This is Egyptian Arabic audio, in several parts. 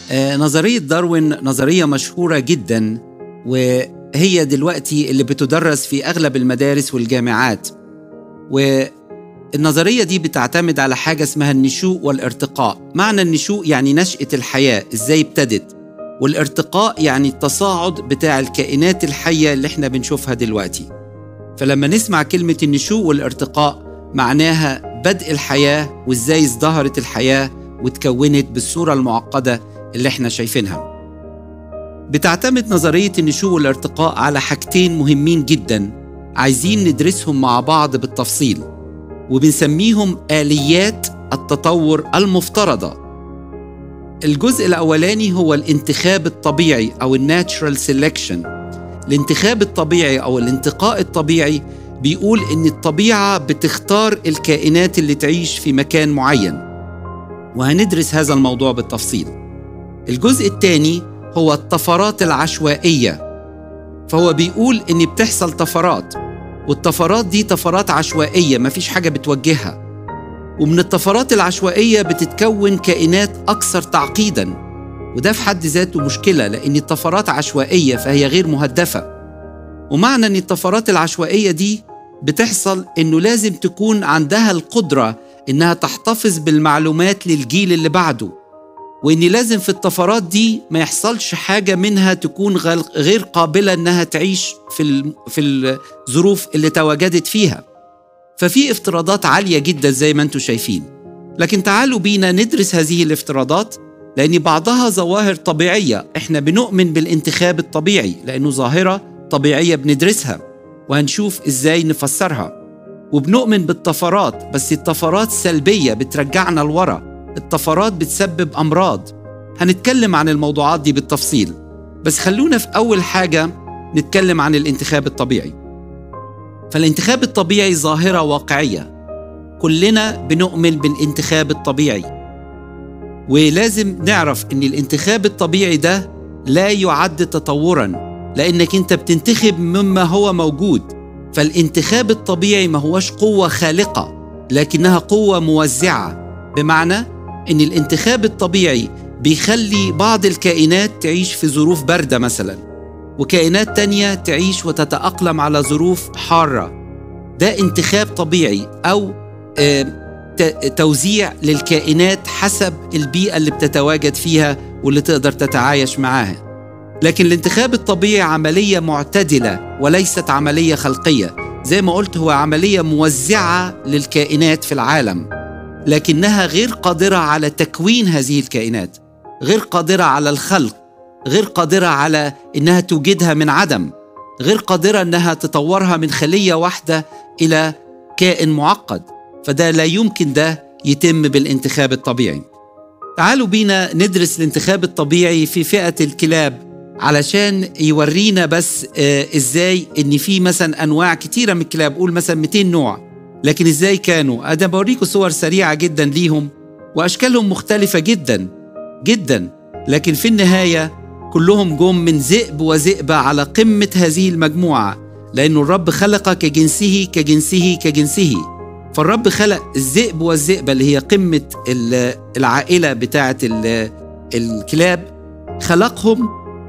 آه، نظرية داروين نظرية مشهورة جدا وهي دلوقتي اللي بتدرس في أغلب المدارس والجامعات والنظرية دي بتعتمد على حاجة اسمها النشوء والارتقاء معنى النشوء يعني نشأة الحياة إزاي ابتدت والارتقاء يعني التصاعد بتاع الكائنات الحية اللي احنا بنشوفها دلوقتي فلما نسمع كلمة النشوء والارتقاء معناها بدء الحياة وإزاي ازدهرت الحياة وتكونت بالصورة المعقدة اللي احنا شايفينها بتعتمد نظرية النشوء والارتقاء على حاجتين مهمين جدا عايزين ندرسهم مع بعض بالتفصيل وبنسميهم آليات التطور المفترضة الجزء الأولاني هو الانتخاب الطبيعي أو الناتشرال سيلكشن الانتخاب الطبيعي أو الانتقاء الطبيعي بيقول إن الطبيعة بتختار الكائنات اللي تعيش في مكان معين وهندرس هذا الموضوع بالتفصيل الجزء الثاني هو الطفرات العشوائية فهو بيقول إن بتحصل طفرات والطفرات دي طفرات عشوائية مفيش حاجة بتوجهها ومن الطفرات العشوائية بتتكون كائنات أكثر تعقيدا وده في حد ذاته مشكلة لأن الطفرات عشوائية فهي غير مهدفة ومعنى أن الطفرات العشوائية دي بتحصل أنه لازم تكون عندها القدرة إنها تحتفظ بالمعلومات للجيل اللي بعده وإن لازم في الطفرات دي ما يحصلش حاجة منها تكون غير قابلة إنها تعيش في في الظروف اللي تواجدت فيها ففي افتراضات عالية جدا زي ما انتم شايفين لكن تعالوا بينا ندرس هذه الافتراضات لأن بعضها ظواهر طبيعية احنا بنؤمن بالانتخاب الطبيعي لأنه ظاهرة طبيعية بندرسها وهنشوف ازاي نفسرها وبنؤمن بالطفرات بس الطفرات سلبية بترجعنا لورا الطفرات بتسبب أمراض هنتكلم عن الموضوعات دي بالتفصيل بس خلونا في أول حاجة نتكلم عن الانتخاب الطبيعي فالانتخاب الطبيعي ظاهره واقعيه كلنا بنؤمن بالانتخاب الطبيعي ولازم نعرف ان الانتخاب الطبيعي ده لا يعد تطورا لانك انت بتنتخب مما هو موجود فالانتخاب الطبيعي ما هوش قوه خالقه لكنها قوه موزعه بمعنى ان الانتخاب الطبيعي بيخلي بعض الكائنات تعيش في ظروف بارده مثلا وكائنات تانية تعيش وتتأقلم على ظروف حارة ده انتخاب طبيعي أو توزيع للكائنات حسب البيئة اللي بتتواجد فيها واللي تقدر تتعايش معاها لكن الانتخاب الطبيعي عملية معتدلة وليست عملية خلقية زي ما قلت هو عملية موزعة للكائنات في العالم لكنها غير قادرة على تكوين هذه الكائنات غير قادرة على الخلق غير قادرة على إنها توجدها من عدم غير قادرة إنها تطورها من خلية واحدة إلى كائن معقد فده لا يمكن ده يتم بالانتخاب الطبيعي تعالوا بينا ندرس الانتخاب الطبيعي في فئة الكلاب علشان يورينا بس آه ازاي ان في مثلا انواع كتيره من الكلاب قول مثلا 200 نوع لكن ازاي كانوا انا بوريكم صور سريعه جدا ليهم واشكالهم مختلفه جدا جدا لكن في النهايه كلهم جم من ذئب وذئبة على قمة هذه المجموعة لأن الرب خلق كجنسه كجنسه كجنسه فالرب خلق الذئب والذئبة اللي هي قمة العائلة بتاعة الكلاب خلقهم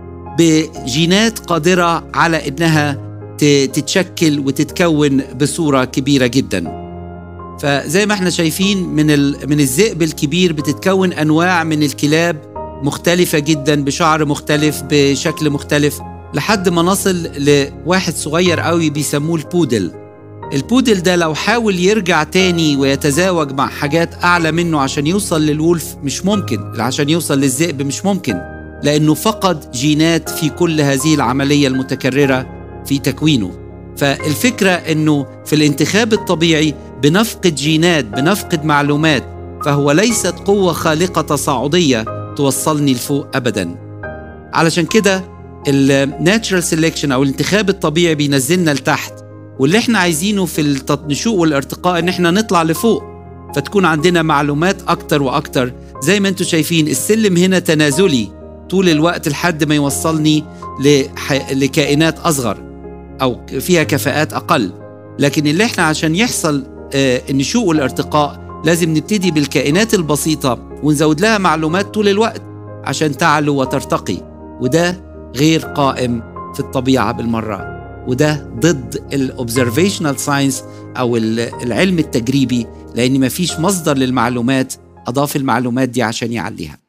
بجينات قادرة على إنها تتشكل وتتكون بصورة كبيرة جدا فزي ما احنا شايفين من من الذئب الكبير بتتكون انواع من الكلاب مختلفة جدا بشعر مختلف بشكل مختلف لحد ما نصل لواحد صغير قوي بيسموه البودل البودل ده لو حاول يرجع تاني ويتزاوج مع حاجات أعلى منه عشان يوصل للولف مش ممكن عشان يوصل للذئب مش ممكن لأنه فقد جينات في كل هذه العملية المتكررة في تكوينه فالفكرة أنه في الانتخاب الطبيعي بنفقد جينات بنفقد معلومات فهو ليست قوة خالقة تصاعدية توصلني لفوق ابدا علشان كده الناتشرال سيلكشن او الانتخاب الطبيعي بينزلنا لتحت واللي احنا عايزينه في النشوء والارتقاء ان احنا نطلع لفوق فتكون عندنا معلومات اكتر واكتر زي ما انتم شايفين السلم هنا تنازلي طول الوقت لحد ما يوصلني لح... لكائنات اصغر او فيها كفاءات اقل لكن اللي احنا عشان يحصل آه، النشوء والارتقاء لازم نبتدي بالكائنات البسيطة ونزود لها معلومات طول الوقت عشان تعلو وترتقي وده غير قائم في الطبيعة بالمرة وده ضد الاوبزرفيشنال ساينس او العلم التجريبي لان مفيش مصدر للمعلومات اضاف المعلومات دي عشان يعليها